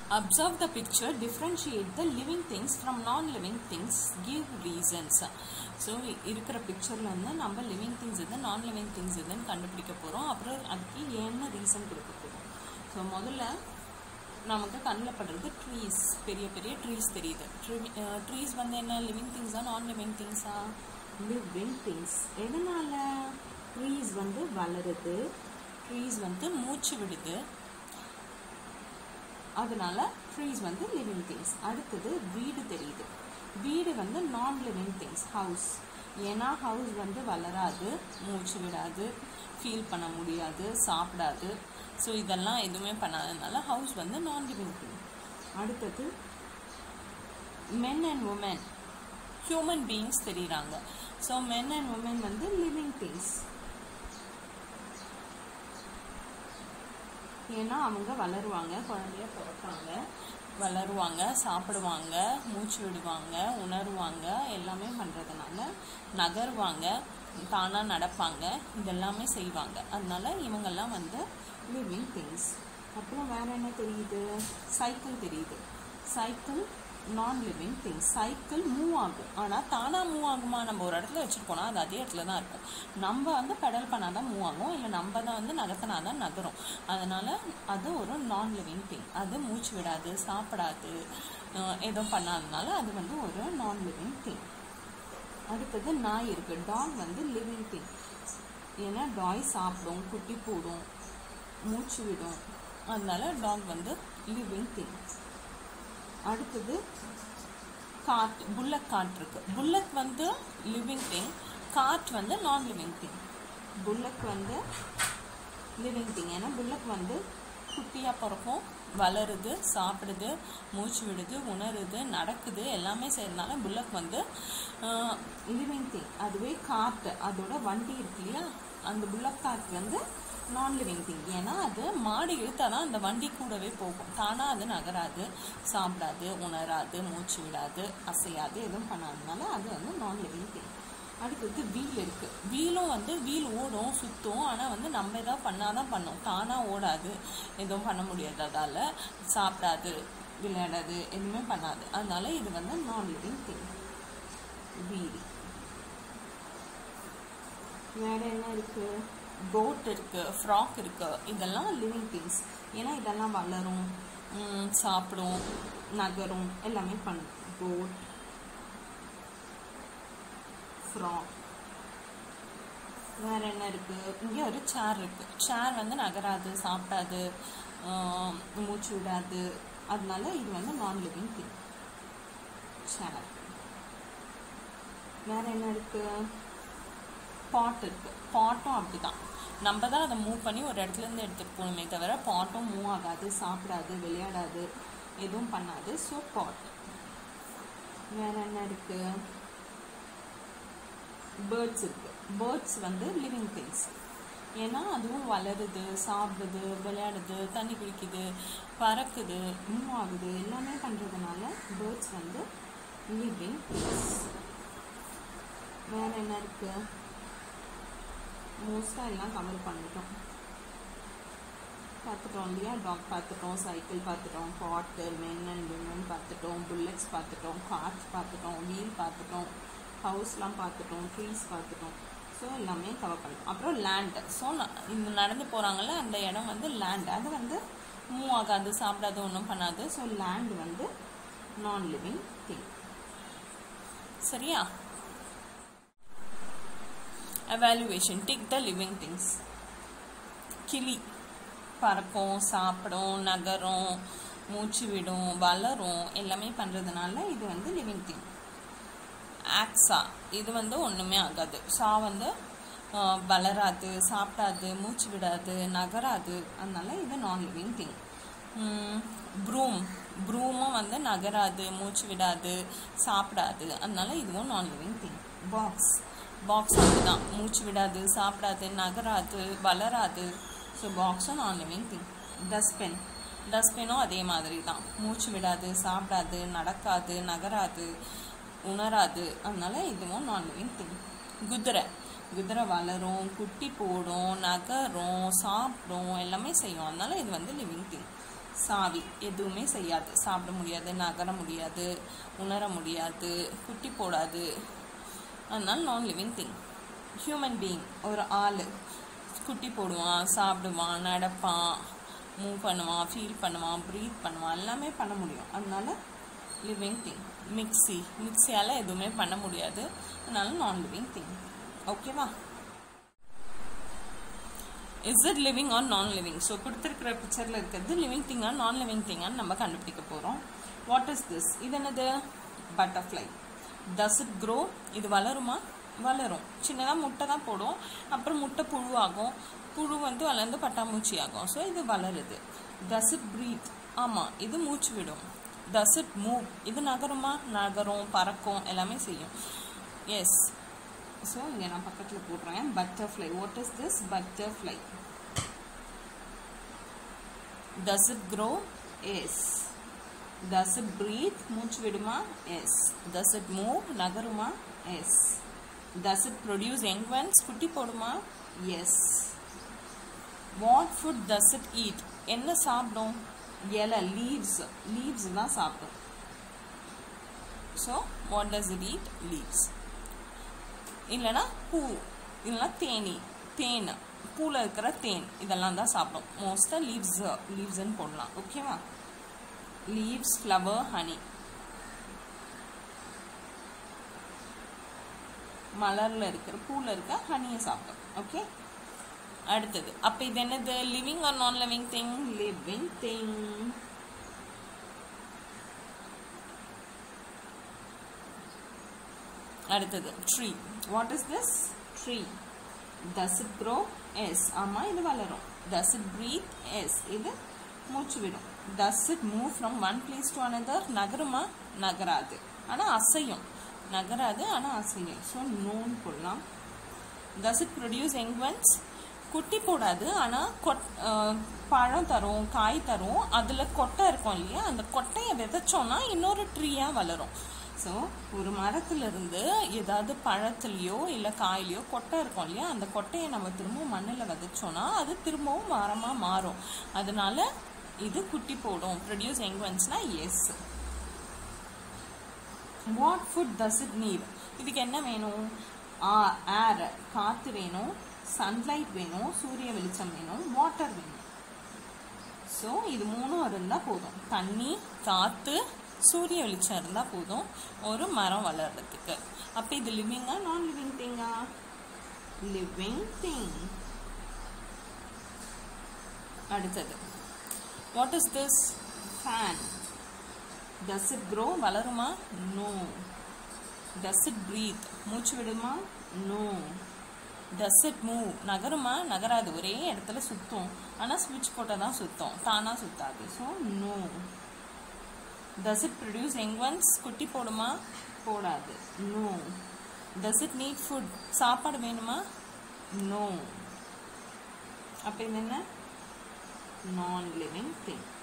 Observe the picture, differentiate the living things from non-living things, give reasons. So இருக்கிற பிக்சரில் வந்து நம்ம living things இது நான் லிவிங் திங்ஸ் இதுன்னு கண்டுபிடிக்க போகிறோம் அப்புறம் அதுக்கு என்ன ரீசன் கொடுக்க போகிறோம் ஸோ முதல்ல நமக்கு கண்ணில் படுறது ட்ரீஸ் பெரிய பெரிய ட்ரீஸ் தெரியுது ட்ரீஸ் வந்து என்ன லிவிங் திங்ஸா நான் லிவிங் திங்ஸா லிவிங் திங்ஸ் எதனால ட்ரீஸ் வந்து வளருது ட்ரீஸ் வந்து மூச்சு விடுது அதனால ட்ரீஸ் வந்து லிவிங் திங்ஸ் அடுத்தது வீடு தெரியுது வீடு வந்து நான் லிவிங் திங்ஸ் ஹவுஸ் ஏன்னா ஹவுஸ் வந்து வளராது மூச்சு விடாது ஃபீல் பண்ண முடியாது சாப்பிடாது ஸோ இதெல்லாம் எதுவுமே பண்ணாததுனால ஹவுஸ் வந்து நான் லிவிங் திங் அடுத்தது men and women human beings தெரியுறாங்க ஸோ மென் அண்ட் உமன் வந்து லிவிங் திங்ஸ் ஏன்னா அவங்க வளருவாங்க குழந்தைய பிறப்பாங்க வளருவாங்க சாப்பிடுவாங்க மூச்சு விடுவாங்க உணருவாங்க எல்லாமே பண்ணுறதுனால நகருவாங்க தானாக நடப்பாங்க இதெல்லாமே செய்வாங்க அதனால இவங்கெல்லாம் வந்து லிவிங் திங்ஸ் அப்புறம் வேற என்ன தெரியுது சைக்கிள் தெரியுது சைக்கிள் நான் லிவிங் திங்ஸ் சைக்கிள் மூவ் ஆகும் ஆனால் தானாக மூவ் ஆகுமா நம்ம ஒரு இடத்துல வச்சுட்டு போனால் அது அதே இடத்துல தான் இருக்கும் நம்ம வந்து பெடல் பண்ணால் தான் மூவ் ஆகும் இல்லை நம்ம தான் வந்து நகர்த்தினா தான் நகரும் அதனால் அது ஒரு நான் லிவிங் திங் அது மூச்சு விடாது சாப்பிடாது எதுவும் பண்ணாதனால அது வந்து ஒரு நான் லிவிங் திங் அடுத்தது நாய் இருக்குது டாக் வந்து லிவிங் திங் ஏன்னா டாய் சாப்பிடும் குட்டி போடும் மூச்சு விடும் அதனால டாக் வந்து லிவிங் திங் அடுத்தது காட் புல்லக் காட் இருக்கு புல்லக் வந்து லிவிங் திங் காட் வந்து நான் லிவிங் திங் புல்லக் வந்து லிவிங் திங் ஏன்னா புல்லக் வந்து குட்டியாக பிறக்கும் வளருது சாப்பிடுது மூச்சு விடுது உணருது நடக்குது எல்லாமே செய்யறதுனால புல்லக் வந்து லிவிங் திங் அதுவே காட்டு அதோட வண்டி இருக்கு இல்லையா அந்த புல்லக் காட் வந்து நான் லிவிங் திங் ஏன்னா அது மாடு இழுத்தாதான் அந்த வண்டி கூடவே போகும் தானாக அது நகராது சாப்பிடாது உணராது மூச்சு விடாது அசையாது எதுவும் பண்ணாதனால அது வந்து நான் லிவிங் திங் அடுத்தது வீல் இருக்குது வீலும் வந்து வீல் ஓடும் சுற்றும் ஆனால் வந்து நம்ம எதாவது பண்ணாதான் பண்ணோம் தானாக ஓடாது எதுவும் பண்ண முடியாது அதால் சாப்பிடாது விளையாடாது எதுவுமே பண்ணாது அதனால இது வந்து நான் லிவிங் திங் வீல் வேற என்ன இருக்குது கோட் இருக்குது ஃப்ராக் இருக்குது இதெல்லாம் லிவிங் திங்ஸ் ஏன்னா இதெல்லாம் வளரும் சாப்பிடும் நகரும் எல்லாமே பண்ணும் கோட் ஃப்ராக் வேற என்ன இருக்குது இங்கே ஒரு சேர் இருக்குது சேர் வந்து நகராது சாப்பிடாது மூச்சு விடாது அதனால இது வந்து நான் லிவிங் திங் சேர் வேற என்ன இருக்குது பாட் இருக்குது பாட்டும் அப்படி தான் நம்ம தான் அதை மூவ் பண்ணி ஒரு இடத்துலேருந்து எடுத்துகிட்டு போகணுமே தவிர பாட்டும் மூவ் ஆகாது சாப்பிடாது விளையாடாது எதுவும் பண்ணாது ஸோ பாட் வேற என்ன இருக்குது பேர்ட்ஸ் இருக்குது பேர்ட்ஸ் வந்து லிவிங் திங்ஸ் ஏன்னா அதுவும் வளருது சாப்பிடுது விளையாடுது தண்ணி குடிக்குது பறக்குது மூவ் ஆகுது எல்லாமே பண்ணுறதுனால பேர்ட்ஸ் வந்து லிவிங் திங்ஸ் வேற என்ன இருக்குது மோஸ்ட்டாக எல்லாம் கவர் பண்ணிட்டோம் பார்த்துட்டோம் இல்லையா டாக் பார்த்துட்டோம் சைக்கிள் பார்த்துட்டோம் பாட்டு மென் அண்ட் விமன் பார்த்துட்டோம் புல்லட்ஸ் பார்த்துட்டோம் கார்ஸ் பார்த்துட்டோம் வீல் பார்த்துட்டோம் ஹவுஸ்லாம் பார்த்துட்டோம் ட்ரீஸ் பார்த்துட்டோம் ஸோ எல்லாமே கவர் பண்ணிட்டோம் அப்புறம் லேண்டு ஸோ இந்த நடந்து போகிறாங்கல்ல அந்த இடம் வந்து லேண்ட் அது வந்து மூவ் ஆகாது சாப்பிடாது ஒன்றும் பண்ணாது ஸோ லேண்ட் வந்து நான் லிவிங் திங் சரியா evaluation tick the living things கிளி பறக்கும் சாப்பிடும் நகரும் மூச்சு விடும் வளரும் எல்லாமே பண்ணுறதுனால இது வந்து லிவிங் திங் ஆக்ஸா இது வந்து ஒன்றுமே ஆகாது சா வந்து வளராது சாப்பிடாது மூச்சு விடாது நகராது அதனால இது நான் லிவிங் திங் ப்ரூம் ப்ரூமும் வந்து நகராது மூச்சு விடாது சாப்பிடாது அதனால இதுவும் நான் லிவிங் திங் பாக்ஸ் பாக்ஸ் அப்படிதான் மூச்சு விடாது சாப்பிடாது நகராது வளராது ஸோ பாக்ஸும் நான் லிவிங் திங் டஸ்ட்பின் டஸ்ட்பினும் அதே மாதிரி தான் மூச்சு விடாது சாப்பிடாது நடக்காது நகராது உணராது அதனால இதுவும் நான் லிவிங் திங் குதிரை குதிரை வளரும் குட்டி போடும் நகரும் சாப்பிடும் எல்லாமே செய்யும் அதனால இது வந்து லிவிங் திங் சாவி எதுவுமே செய்யாது சாப்பிட முடியாது நகர முடியாது உணர முடியாது குட்டி போடாது அதனால non living thing human being ஒரு ஆள் குட்டி போடுவான் சாப்பிடுவான் நடப்பான் மூவ் பண்ணுவான் ஃபீல் பண்ணுவான் ப்ரீத் பண்ணுவான் எல்லாமே பண்ண முடியும் அதனால லிவிங் திங் மிக்ஸி மிக்ஸியால் எதுவுமே பண்ண முடியாது அதனால நான் லிவிங் திங் ஓகேவா is it living or non living so கொடுத்துருக்கிற பிக்சரில் இருக்கிறது லிவிங் திங்கா நான் லிவிங் திங்கான்னு நம்ம கண்டுபிடிக்க போகிறோம் வாட் இஸ் திஸ் இது என்னது பட்டர்ஃப்ளை டஸ் இட் க்ரோ இது வளருமா வளரும் சின்னதாக முட்டை தான் போடும் அப்புறம் முட்டை புழுவாகும் புழு வந்து வளர்ந்து பட்டாம்பூச்சி ஆகும் ஸோ இது வளருது டஸ் இட் ப்ரீத் ஆமாம் இது மூச்சு விடும் டஸ் இட் மூவ் இது நகருமா நகரும் பறக்கும் எல்லாமே செய்யும் எஸ் ஸோ இங்கே நான் பக்கத்தில் போடுறேன் butterfly what is this butterfly does it grow yes does it breathe மூச்சு விடுமா எஸ் டஸ் இட் மூவ் நகருமா yes does it produce young ones குட்டி போடுமா yes what food does it eat என்ன சாப்பிடும் இலை லீவ்ஸ் லீவ்ஸ் தான் சாப்பிடும் so what does it eat leaves இல்லைன்னா பூ இல்லைன்னா தேனி தேன் பூவில் இருக்கிற தேன் இதெல்லாம் தான் சாப்பிடும் மோஸ்ட்டாக லீவ்ஸ் லீவ்ஸ்ன்னு போடலாம் ஓகேவா லீவ்ஸ் ஃப்ளவர் ஹனி மலரில் இருக்கிற பூவில் இருக்க ஹனியை சாப்பிடும் ஓகே அடுத்தது அப்போ இது என்னது living or non living thing living thing அடுத்தது tree what is this tree does it grow yes ஆமாம் இது வளரும் டஸ் இட் ப்ரீத் எஸ் இது மூச்சு விடும் does it move from one place to another நகருமா நகராது ஆனால் அசையும் நகராது ஆனால் அசையும் ஸோ நோன் போடலாம் டஸ் இட் ப்ரொடியூஸ் எங்வன்ஸ் குட்டி போடாது ஆனால் கொட் பழம் தரும் காய் தரும் அதில் கொட்டை இருக்கும் இல்லையா அந்த கொட்டையை விதைச்சோன்னா இன்னொரு ட்ரீயாக வளரும் ஸோ ஒரு மரத்துலேருந்து ஏதாவது பழத்துலேயோ இல்லை காயிலையோ கொட்டை இருக்கும் இல்லையா அந்த கொட்டையை நம்ம திரும்பவும் மண்ணில் விதைச்சோன்னா அது திரும்பவும் மரமாக மாறும் அதனால இது குட்டி போடும் ப்ரொடியூஸ் எங்வன்ஸ்னா yes what food does it need இதுக்கு என்ன வேணும் ஏர் காற்று வேணும் சன்லைட் வேணும் சூரிய வெளிச்சம் வேணும் வாட்டர் வேணும் ஸோ இது மூணும் இருந்தால் போதும் தண்ணி காற்று சூரிய வெளிச்சம் இருந்தால் போதும் ஒரு மரம் வளர்றதுக்கு அப்போ இது லிவிங்கா நான் லிவிங் திங்கா லிவிங் திங் அடுத்தது what is this fan does it grow வளருமா நோ டஸ் இட் ப்ரீத் மூச்சு விடுமா நோ டஸ் இட் மூவ் நகருமா நகராது ஒரே இடத்துல சுற்றும் ஆனால் ஸ்விட்ச் போட்டால் தான் சுற்றும் தானாக சுத்தாது so no does it produce young ones குட்டி போடுமா போடாது no does it need food சாப்பாடு வேணுமா நோ அப்போ இது என்ன நான் லிவிங் திங்